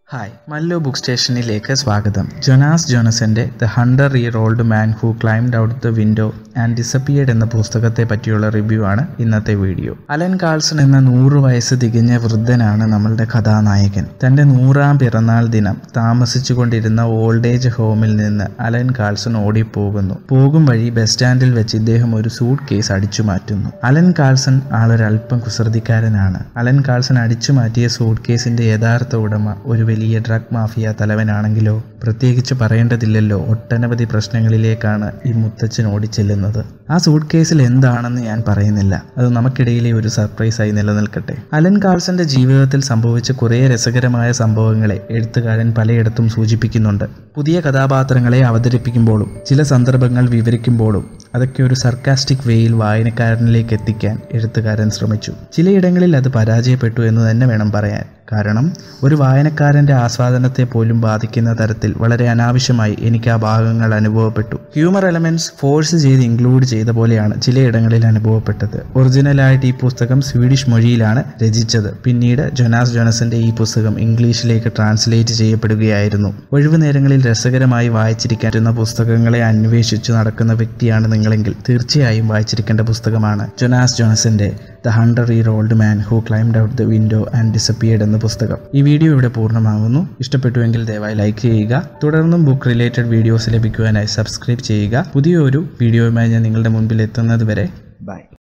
hi Mallu book സ്റ്റേഷനിലേക്ക് സ്വാഗതം Jonas ജോനസന്റെ the hundred year old man who climbed out the window and disappeared എന്ന പുസ്തകത്തെ പറ്റിയുള്ള റിവ്യൂ ആണ് ഇന്നത്തെ വീഡിയോ അലൻ കാൾസൺ എന്ന നൂറ് വയസ്സ് തികഞ്ഞ വൃദ്ധനാണ് നമ്മളുടെ കഥാനായകൻ തന്റെ നൂറാം പിറന്നാൾ ദിനം താമസിച്ചുകൊണ്ടിരുന്ന ഓൾഡ് ഏജ് ഹോമിൽ നിന്ന് അലൻ കാൾസൺ ഓടിപ്പോകുന്നു പോകും വഴി ബസ് സ്റ്റാൻഡിൽ വെച്ച് ഇദ്ദേഹം ഒരു സൂട്ട് കേസ് അടിച്ചു മാറ്റുന്നു അലൻ കാൾസൺ ആളൊരല്പം കുസൃതിക്കാരനാണ് അലൻ കാൾസൺ അടിച്ചു മാറ്റിയ സൂട്ട് കേസിന്റെ യഥാർത്ഥ ഉടമ ഒരു വലിയ ഡ്രഗ് മാഫിയ തലവനാണെങ്കിലോ പ്രത്യേകിച്ച് പറയേണ്ടതില്ലല്ലോ ഒട്ടനവധി പ്രശ്നങ്ങളിലേക്കാണ് ഈ മുത്തച്ഛൻ ഓടിച്ചെല്ലുന്നത് ആ സൂട്ട് കേസിൽ എന്താണെന്ന് ഞാൻ പറയുന്നില്ല അത് നമുക്കിടയിലെ ഒരു സർപ്രൈസായി നിലനിൽക്കട്ടെ അലൻ കാൾസന്റെ ജീവിതത്തിൽ സംഭവിച്ച കുറേ രസകരമായ സംഭവങ്ങളെ എഴുത്തുകാരൻ പലയിടത്തും സൂചിപ്പിക്കുന്നുണ്ട് പുതിയ കഥാപാത്രങ്ങളെ അവതരിപ്പിക്കുമ്പോഴും ചില സന്ദർഭങ്ങൾ വിവരിക്കുമ്പോഴും അതൊക്കെ ഒരു സർക്കാസ്റ്റിക് വേയിൽ വായനക്കാരനിലേക്ക് എത്തിക്കാൻ എഴുത്തുകാരൻ ശ്രമിച്ചു ചിലയിടങ്ങളിൽ അത് പരാജയപ്പെട്ടു എന്ന് തന്നെ വേണം പറയാൻ കാരണം ഒരു വായനക്കാരന്റെ ആസ്വാദനത്തെ പോലും ബാധിക്കുന്ന തരത്തിൽ വളരെ അനാവശ്യമായി എനിക്ക് ആ ഭാഗങ്ങൾ അനുഭവപ്പെട്ടു ഹ്യൂമർ എലമെന്റ്സ് ഫോഴ്സ് ചെയ്ത് ഇൻക്ലൂഡ് ചെയ്ത പോലെയാണ് ചിലയിടങ്ങളിൽ അനുഭവപ്പെട്ടത് ഒറിജിനലായിട്ട് ഈ പുസ്തകം സ്വീഡിഷ് മൊഴിയിലാണ് രചിച്ചത് പിന്നീട് ജൊനാസ് ജോനസിന്റെ ഈ പുസ്തകം ഇംഗ്ലീഷിലേക്ക് ട്രാൻസ്ലേറ്റ് ചെയ്യപ്പെടുകയായിരുന്നു ഒഴിവു നേരങ്ങളിൽ രസകരമായി വായിച്ചിരിക്കാറ്റുന്ന പുസ്തകങ്ങളെ അന്വേഷിച്ചു നടക്കുന്ന വ്യക്തിയാണ് നിങ്ങളെങ്കിൽ തീർച്ചയായും വായിച്ചിരിക്കേണ്ട പുസ്തകമാണ് ജൊനാസ് ജോനസിന്റെ the hundred year old man who climbed out the window and disappeared എന്ന പുസ്തകം ഈ വീഡിയോ ഇവിടെ പൂർണ്ണമാകുന്നു ഇഷ്ടപ്പെട്ടുവെങ്കിൽ ദയവായി ലൈക്ക് ചെയ്യുക തുടർന്നും ബുക്ക് റിലേറ്റഡ് വീഡിയോസ് ലഭിക്കുവാനായി സബ്സ്ക്രൈബ് ചെയ്യുക പുതിയൊരു വീഡിയോയുമായി ഞാൻ നിങ്ങളുടെ മുൻപിൽ എത്തുന്നത് വരെ ബൈ